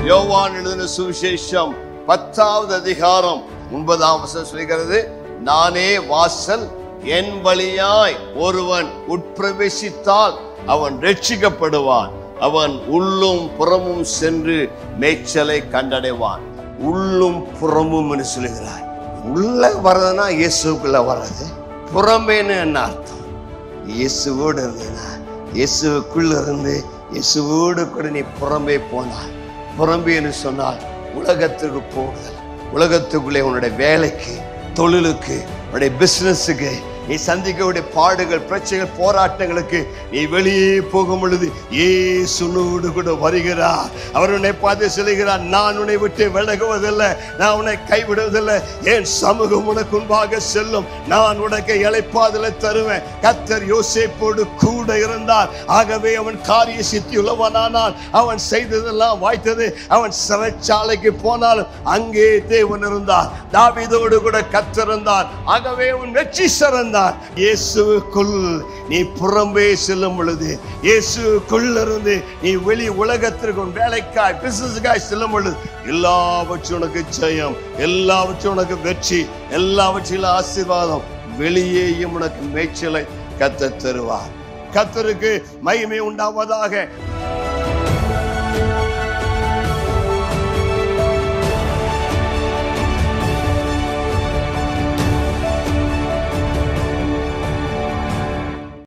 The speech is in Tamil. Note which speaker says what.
Speaker 1: யோவான் எழுதின சுவிசேஷம் பத்தாவது அதிகாரம் ஒன்பதாம் வசனம் சொல்கிறது நானே வாசல் என் வழியாய் ஒருவன் உட்பிரவேசித்தால் அவன் ரட்சிக்கப்படுவான் அவன் உள்ளும் புறமும் சென்று மேய்ச்சலை கண்டடைவான் உள்ளும் புறமும் என்று சொல்லுகிறார் உள்ள வர்றதுன்னா இயேசுக்குள்ள வர்றது புறமேன்னு என்ன அர்த்தம் இயேசுவோடு இருந்தனா இயேசுக்குள்ள இருந்து இயேசுவோடு கூட நீ புறம்பே போனாய் புறம்பே என்று சொன்னால் உலகத்துக்கு போகுதல் உலகத்துக்குள்ளே உன்னுடைய வேலைக்கு தொழிலுக்கு உன்னுடைய பிசினஸுக்கு நீ சந்திக்கக்கூடிய பாடுகள் பிரச்சனைகள் போராட்டங்களுக்கு நீ வெளியே போகும் பொழுது ஏசுனோடு கூட வருகிறார் அவர் உன்னை பார்த்து சொல்லுகிறார் நான் உன்னை விட்டு விலகுவதில்லை நான் உன்னை கைவிடுவதில்லை என் சமூகம் உனக்கு முன்பாக செல்லும் நான் உனக்கு இழைப்பாதலை தருவேன் கத்தர் யோசேப்போடு கூட இருந்தார் ஆகவே அவன் காரிய சித்தி உள்ளவனானால் அவன் செய்ததெல்லாம் வாய்த்தது அவன் சிறைச்சாலைக்கு போனாலும் அங்கே தேவன் இருந்தார் தாவீதோடு கூட கத்தர் இருந்தார் ஆகவே அவன் வெற்றி சிறந்தார் இயேசுக்குள் நீ புறம்பே செல்லும் பொழுது இயேசுக்குள் இருந்து நீ வெளி உலகத்திற்கு உன் வேலைக்காய் பிசினஸுக்காய் செல்லும் பொழுது எல்லாவற்றும் உனக்கு ஜெயம் எல்லாவற்றும் உனக்கு வெற்றி எல்லாவற்றிலும் ஆசீர்வாதம் வெளியேயும் உனக்கு மேய்ச்சலை கத்த தருவார் கத்தருக்கு மகிமை உண்டாவதாக